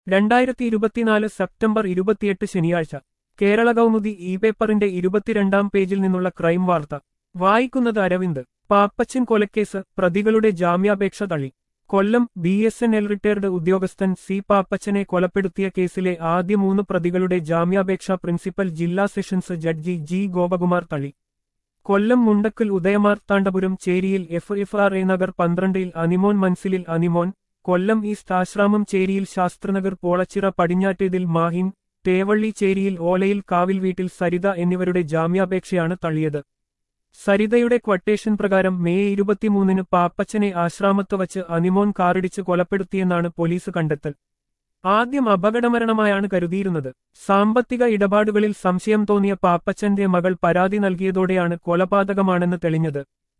രണ്ടായിരത്തി ഇരുപത്തിനാല് സെപ്റ്റംബർ ഇരുപത്തിയെട്ട് ശനിയാഴ്ച കേരള കൗമുദി ഇ പേപ്പറിന്റെ ഇരുപത്തിരണ്ടാം പേജിൽ നിന്നുള്ള ക്രൈം വാർത്ത വായിക്കുന്നത് അരവിന്ദ് പാപ്പച്ചൻ കൊലക്കേസ് പ്രതികളുടെ ജാമ്യാപേക്ഷ തള്ളി Kollam B S N L retired ഉദ്യോഗസ്ഥൻ സി പാപ്പച്ചനെ കൊലപ്പെടുത്തിയ കേസിലെ ആദ്യ മൂന്ന് പ്രതികളുടെ ജാമ്യാപേക്ഷ പ്രിൻസിപ്പൽ ജില്ലാ സെഷൻസ് ജഡ്ജി ജി ഗോപകുമാർ തള്ളി കൊല്ലം മുണ്ടക്കൽ ഉദയമാർത്താണ്ഡപുരം ചേരിയിൽ F F R A Nagar പന്ത്രണ്ടിൽ അനിമോൻ മൻസിലിൽ അനിമോൻ കൊല്ലം ഈസ്റ്റ് ആശ്രാമം ചേരിയിൽ ശാസ്ത്രനഗർ പോളച്ചിറ പടിഞ്ഞാറ്റേതിൽ മാഹിൻ തേവള്ളി ചേരിയിൽ ഓലയിൽ കാവിൽ വീട്ടിൽ സരിത എന്നിവരുടെ ജാമ്യാപേക്ഷയാണ് തള്ളിയത് സരിതയുടെ ക്വട്ടേഷൻ പ്രകാരം മെയ് ഇരുപത്തിമൂന്നിന് പാപ്പച്ചനെ ആശ്രാമത്ത് വച്ച് അനിമോൻ കാറിടിച്ച് കൊലപ്പെടുത്തിയെന്നാണ് പോലീസ് കണ്ടെത്തൽ ആദ്യം അപകടമരണമായാണ് കരുതിയിരുന്നത് സാമ്പത്തിക ഇടപാടുകളിൽ സംശയം തോന്നിയ പാപ്പച്ചന്റെ മകൾ പരാതി നൽകിയതോടെയാണ് കൊലപാതകമാണെന്ന് തെളിഞ്ഞത്